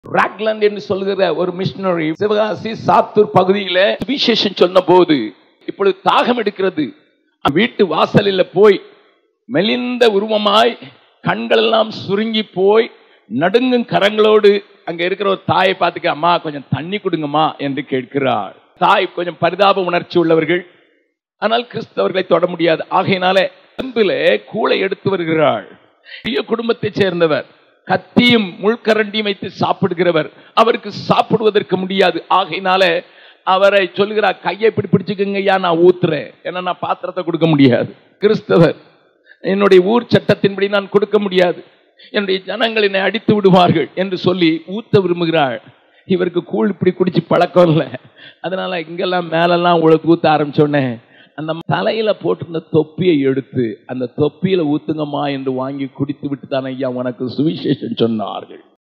Ragland என்று சொல்கிற ஒரு மிஷினரி சிவகாசி சாத்தூர் பகுதியில சுவிசேஷம் சொன்ன போது இப்பொழுது தாகம் எடுக்கிறது வீட்டு வாசலில் போய் மெலிந்த உருவமாய் கண்கள் எல்லாம் சுருங்கி போய் நடுங்கும் கரங்களோடு அங்க இருக்கிற ஒரு தாயை பார்த்துக்க அம்மா கொஞ்சம் தண்ணி கொடுங்கம்மா என்று கேட்கிறார் தாய் கொஞ்சம் பரிதாப உணர்ச்சி உள்ளவர்கள் ஆனால் கிறிஸ்தவர்களை தொட முடியாது ஆகையினால அன்பில கூளை எடுத்து வருகிறாள் பெரிய குடும்பத்தைச் சேர்ந்தவர் கத்தியும் முள்கரண்டியும் வைத்து சாப்பிடுகிறவர் அவருக்கு சாப்பிடுவதற்கு முடியாது ஆகையினால அவரை சொல்லுகிறார் கையை இப்படி பிடிச்சுக்கங்க ஐயா நான் ஊத்துறேன் ஏன்னா நான் பாத்திரத்தை கொடுக்க முடியாது கிறிஸ்தவர் என்னுடைய ஊர் சட்டத்தின்படி நான் கொடுக்க முடியாது என்னுடைய ஜனங்கள் என்னை அடித்து விடுவார்கள் என்று சொல்லி ஊத்த விரும்புகிறாள் இவருக்கு கூழ் இப்படி குடிச்சு பழக்கம் இல்லை அதனால இங்கெல்லாம் மேலெல்லாம் உழக்கு ஊத்த ஆரம்பிச்சோடனே அந்த தலையில போட்டிருந்த தொப்பியை எடுத்து அந்த தொப்பியில ஊத்துங்கம்மா என்று வாங்கி குடித்து விட்டு தானே ஐயா உனக்கு சுவிசேஷம் சொன்னார்கள்